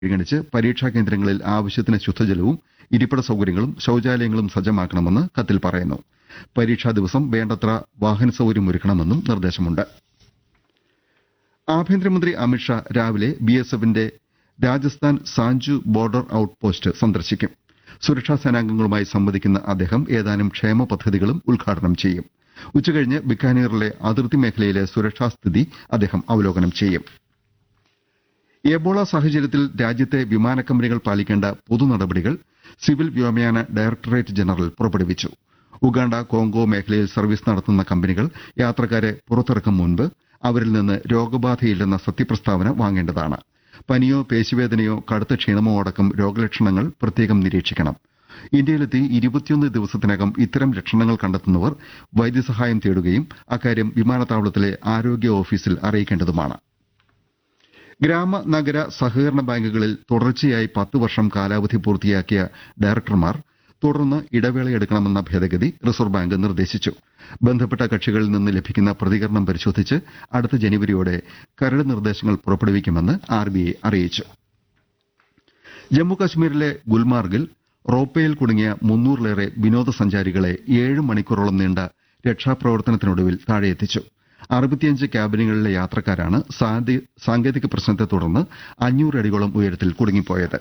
പരിഗണിച്ച് പരീക്ഷാ കേന്ദ്രങ്ങളിൽ ആവശ്യത്തിന് ശുദ്ധജലവും ഇരിപ്പിട സൌകര്യങ്ങളും ശൌചാലയങ്ങളും സജ്ജമാക്കണമെന്ന് കത്തിൽ പറയുന്നു പരീക്ഷാ ദിവസം വേണ്ടത്ര വാഹന സൌകര്യം ഒരുക്കണമെന്നും നിർദ്ദേശമുണ്ട് ആഭ്യന്തരമന്ത്രി അമിത്ഷാ രാവിലെ ബിഎസ്എഫിന്റെ Rajasthan Sanchu border out post സന്ദർശിക്കും സുരക്ഷാ സേനാംഗങ്ങളുമായി സംവദിക്കുന്ന അദ്ദേഹം ഏതാനും ക്ഷേമ പദ്ധതികളും ഉദ്ഘാടനം ചെയ്യും ഉച്ചകഴിഞ്ഞ് ബിക്കാനീറിലെ അതിർത്തി മേഖലയിലെ സുരക്ഷാ സ്ഥിതി അദ്ദേഹം അവലോകനം ചെയ്യും എബോള സാഹചര്യത്തിൽ രാജ്യത്തെ വിമാന കമ്പനികൾ പാലിക്കേണ്ട പൊതു നടപടികൾ സിവിൽ വ്യോമയാന ഡയറക്ടറേറ്റ് ജനറൽ പുറപ്പെടുവിച്ചു ഉഗാണ്ട കോങ്കോ മേഖലയിൽ സർവീസ് നടത്തുന്ന കമ്പനികൾ യാത്രക്കാരെ പുറത്തിറക്കും മുൻപ് അവരിൽ നിന്ന് രോഗബാധയില്ലെന്ന സത്യപ്രസ്താവന വാങ്ങേണ്ടതാണ് പനിയോ പേശിവേദനയോ കടുത്ത ക്ഷീണമോ അടക്കം രോഗലക്ഷണങ്ങൾ പ്രത്യേകം നിരീക്ഷിക്കണം ഇന്ത്യയിലെത്തി ഇരുപത്തിയൊന്ന് ദിവസത്തിനകം ഇത്തരം ലക്ഷണങ്ങൾ കണ്ടെത്തുന്നവർ വൈദ്യസഹായം തേടുകയും അക്കാര്യം വിമാനത്താവളത്തിലെ ആരോഗ്യ ഓഫീസിൽ അറിയിക്കേണ്ടതുമാണ് ഗ്രാമ നഗര സഹകരണ ബാങ്കുകളിൽ തുടർച്ചയായി പത്ത് വർഷം കാലാവധി പൂർത്തിയാക്കിയ ഡയറക്ടർമാർ തുടർന്ന് ഇടവേളയെടുക്കണമെന്ന ഭേദഗതി റിസർവ് ബാങ്ക് നിർദ്ദേശിച്ചു ബന്ധപ്പെട്ട കക്ഷികളിൽ നിന്ന് ലഭിക്കുന്ന പ്രതികരണം പരിശോധിച്ച് അടുത്ത ജനുവരിയോടെ കരട് നിർദ്ദേശങ്ങൾ പുറപ്പെടുവിക്കുമെന്ന് ആർബിഐ അറിയിച്ചു ജമ്മുകശ്മീരിലെ ഗുൽമാർഗിൽ റോപ്പയിൽ കുടുങ്ങിയ മുന്നൂറിലേറെ വിനോദസഞ്ചാരികളെ ഏഴ് മണിക്കൂറോളം നീണ്ട രക്ഷാപ്രവർത്തനത്തിനൊടുവിൽ താഴെയെത്തിച്ചു അറുപത്തിയഞ്ച് ക്യാബിനുകളിലെ യാത്രക്കാരാണ് സാങ്കേതിക പ്രശ്നത്തെ തുടർന്ന് അഞ്ഞൂറ് അടിയോളം ഉയരത്തിൽ കുടുങ്ങിപ്പോയത്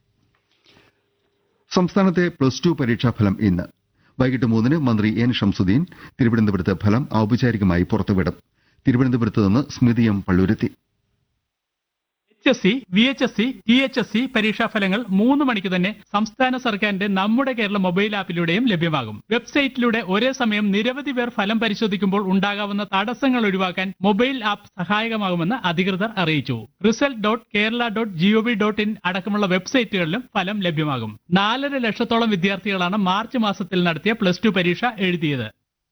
സംസ്ഥാനത്തെ പ്ലസ് ടു പരീക്ഷാഫലം ഇന്ന് വൈകിട്ട് മൂന്നിന് മന്ത്രി എൻ ഷംസുദ്ദീൻ തിരുവനന്തപുരത്ത് ഫലം ഔപചാരികമായി പുറത്തുവിടും തിരുവനന്തപുരത്ത് നിന്ന് Smithi M Palluruthy H S C V H S C T H S C പരീക്ഷാഫലങ്ങൾ മൂന്ന് മണിക്ക് തന്നെ സംസ്ഥാന സർക്കാരിന്റെ നമ്മുടെ കേരള മൊബൈൽ ആപ്പിലൂടെയും ലഭ്യമാകും വെബ്സൈറ്റിലൂടെ ഒരേ സമയം നിരവധി പേർ ഫലം പരിശോധിക്കുമ്പോൾ ഉണ്ടാകാവുന്ന തടസ്സങ്ങൾ ഒഴിവാക്കാൻ മൊബൈൽ ആപ്പ് സഹായകമാകുമെന്ന് അധികൃതർ അറിയിച്ചു result dot Kerala dot gov dot in അടക്കമുള്ള വെബ്സൈറ്റുകളിലും ഫലം ലഭ്യമാകും നാലര ലക്ഷത്തോളം വിദ്യാർത്ഥികളാണ് മാർച്ച് മാസത്തിൽ നടത്തിയ പ്ലസ് ടു പരീക്ഷ എഴുതിയത്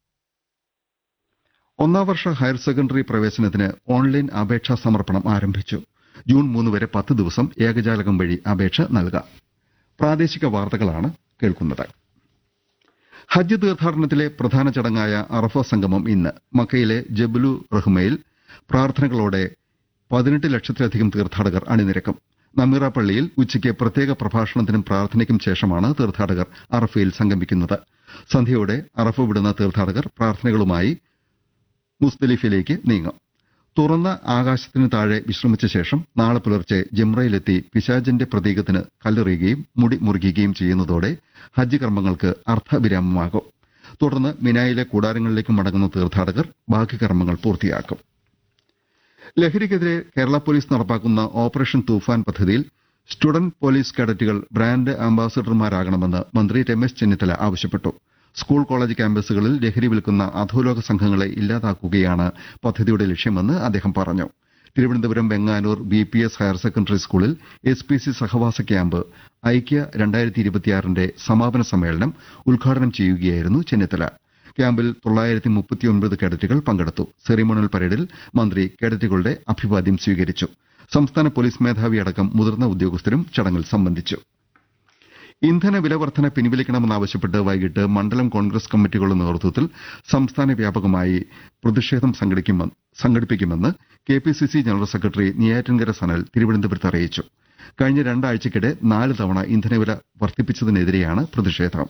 ഒന്നാം വർഷ ഹയർ സെക്കൻഡറി പ്രവേശനത്തിന് ഓൺലൈൻ അപേക്ഷാ സമർപ്പണം ആരംഭിച്ചു ജൂൺ മൂന്ന് വരെ പത്ത് ദിവസം ഏകജാലകം വഴി അപേക്ഷ നൽകാം പ്രാദേശിക വാർത്തകളാണ് കേൾക്കുന്നത് ഹജ്ജ് തീർത്ഥാടനത്തിലെ പ്രധാന ചടങ്ങായ അറഫ സംഗമം ഇന്ന് മക്കയിലെ ജബലു റഹ്മയിൽ പ്രാർത്ഥനകളോടെ പതിനെട്ട് ലക്ഷത്തിലധികം തീർത്ഥാടകർ അണിനിരക്കും നമീറ പള്ളിയിൽ ഉച്ചയ്ക്ക് പ്രത്യേക പ്രഭാഷണത്തിനും പ്രാർത്ഥനയ്ക്കും ശേഷമാണ് തീർത്ഥാടകർ അറഫയിൽ സംഗമിക്കുന്നത് സന്ധ്യയോടെ അറഫ വിടുന്ന തീർത്ഥാടകർ പ്രാർത്ഥനകളുമായി മുസ്ദലിഫിലേക്ക് നീങ്ങും തുറന്ന ആകാശത്തിന് താഴെ വിശ്രമിച്ച ശേഷം നാളെ പുലർച്ചെ ജംറയിലെത്തി പിശാജിന്റെ പ്രതീകത്തിന് കല്ലെറിയുകയും മുടി മുറിക്കുകയും ചെയ്യുന്നതോടെ ഹജ്ജ് കർമ്മങ്ങൾക്ക് അർത്ഥവിരാമമാകും തുടർന്ന് മിനായിലെ കൂടാരങ്ങളിലേക്ക് മടങ്ങുന്ന തീർത്ഥാടകർ ബാക്കി കർമ്മങ്ങൾ പൂർത്തിയാക്കും ലഹരിക്കെതിരെ കേരള പോലീസ് നടപ്പാക്കുന്ന ഓപ്പറേഷൻ തൂഫാൻ പദ്ധതിയിൽ സ്റ്റുഡന്റ് പോലീസ് കേഡറ്റുകൾ ബ്രാൻഡ് അംബാസഡർമാരാകണമെന്ന് മന്ത്രി രമേശ് ചെന്നിത്തല ആവശ്യപ്പെട്ടു സ്കൂൾ കോളേജ് ക്യാമ്പസുകളിൽ ലഹരി വിൽക്കുന്ന അധോലോക സംഘങ്ങളെ ഇല്ലാതാക്കുകയാണ് പദ്ധതിയുടെ ലക്ഷ്യമെന്ന് അദ്ദേഹം പറഞ്ഞു Thiruvananthapuram Venganoor B P S higher secondary സ്കൂളിൽ എസ് പി സി സഹവാസ ക്യാമ്പ് ഐക്യ രണ്ടായിരത്തി ഇരുപത്തിയാറിന്റെ സമാപന സമ്മേളനം ഉദ്ഘാടനം ചെയ്യുകയായിരുന്നു ചെന്നിത്തല ക്യാമ്പിൽ തൊള്ളായിരത്തി മുപ്പത്തിയൊൻപത് കേഡറ്റുകൾ പങ്കെടുത്തു സെറിമോണിയൽ പരേഡിൽ മന്ത്രി കേഡറ്റുകളുടെ അഭിവാദ്യം സ്വീകരിച്ചു സംസ്ഥാന പോലീസ് മേധാവി അടക്കം മുതിർന്ന ഉദ്യോഗസ്ഥരും ചടങ്ങിൽ സംബന്ധിച്ചു ഇന്ധന വില വർധന പിൻവലിക്കണമെന്നാവശ്യപ്പെട്ട് വൈകിട്ട് മണ്ഡലം കോൺഗ്രസ് കമ്മിറ്റികളുടെ നേതൃത്വത്തിൽ സംസ്ഥാന വ്യാപകമായി പ്രതിഷേധം സംഘടിപ്പിക്കുമെന്ന് K P C C general secretary Neyyattinkara Sanal തിരുവനന്തപുരത്ത് അറിയിച്ചു കഴിഞ്ഞ രണ്ടാഴ്ചക്കിടെ നാല് തവണ ഇന്ധനവില വർദ്ധിപ്പിച്ചതിനെതിരെയാണ് പ്രതിഷേധം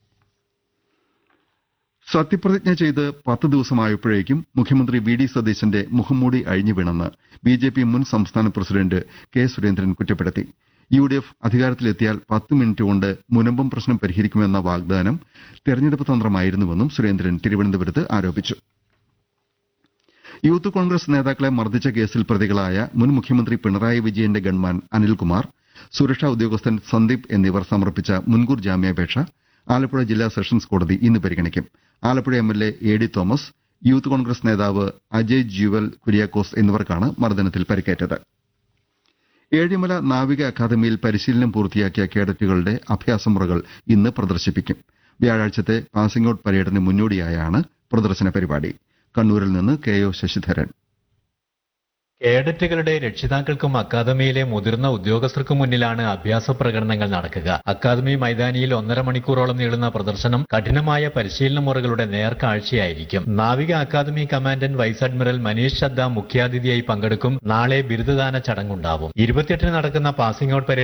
സത്യപ്രതിജ്ഞ ചെയ്ത് പത്ത് ദിവസമായപ്പോഴേക്കും മുഖ്യമന്ത്രി വി ഡി സതീശന്റെ മുഖംമൂടി അഴിഞ്ഞുവീണെന്ന് ബി ജെ പി മുൻ സംസ്ഥാന പ്രസിഡന്റ് കെ സുരേന്ദ്രൻ കുറ്റപ്പെടുത്തി യു ഡി എഫ് അധികാരത്തിലെത്തിയാൽ പത്ത് മിനിറ്റ് കൊണ്ട് മുനമ്പം പ്രശ്നം പരിഹരിക്കുമെന്ന വാഗ്ദാനം തെരഞ്ഞെടുപ്പ് തന്ത്രമായിരുന്നുവെന്നും സുരേന്ദ്രൻ തിരുവനന്തപുരത്ത് ആരോപിച്ചു യൂത്ത് കോൺഗ്രസ് നേതാക്കളെ മർദ്ദിച്ച കേസിൽ പ്രതികളായ മുൻ മുഖ്യമന്ത്രി പിണറായി വിജയന്റെ ഗൺമാൻ അനിൽകുമാർ സുരക്ഷാ ഉദ്യോഗസ്ഥൻ സന്ദീപ് എന്നിവർ സമർപ്പിച്ച മുൻകൂർ ജാമ്യാപേക്ഷ ആലപ്പുഴ ജില്ലാ സെഷൻസ് കോടതി ഇന്ന് പരിഗണിക്കും Alappuzha M L A A D Thomas youth Congress നേതാവ് അജയ് ജ്യുവൽ കുര്യാക്കോസ് എന്നിവർക്കാണ് മർദ്ദനത്തിൽ പരിക്കേറ്റത് ഏഴിമല നാവിക അക്കാദമിയിൽ പരിശീലനം പൂർത്തിയാക്കിയ കേഡറ്റുകളുടെ അഭ്യാസമുറകൾ ഇന്ന് പ്രദർശിപ്പിക്കും വ്യാഴാഴ്ചത്തെ പാസിംഗ് ഔട്ട് പരേഡിന് മുന്നോടിയായാണ് പ്രദർശന പരിപാടി കണ്ണൂരിൽ നിന്ന് കെ ഒ ശശിധരൻ കേഡറ്റുകളുടെ രക്ഷിതാക്കൾക്കും അക്കാദമിയിലെ മുതിർന്ന ഉദ്യോഗസ്ഥർക്കും മുന്നിലാണ് അഭ്യാസ പ്രകടനങ്ങൾ നടക്കുക അക്കാദമി മൈതാനിയിൽ ഒന്നര മണിക്കൂറോളം നീളുന്ന പ്രദർശനം കഠിനമായ പരിശീലന മുറകളുടെ നേർക്കാഴ്ചയായിരിക്കും നാവിക academy commandant vice admiral Manish Chadha മുഖ്യാതിഥിയായി പങ്കെടുക്കും നാളെ ബിരുദദാന ചടങ്ങുണ്ടാവും ഇരുപത്തിയെട്ടിന് നടക്കുന്ന പാസിംഗ് ഔട്ട് പരേഡ്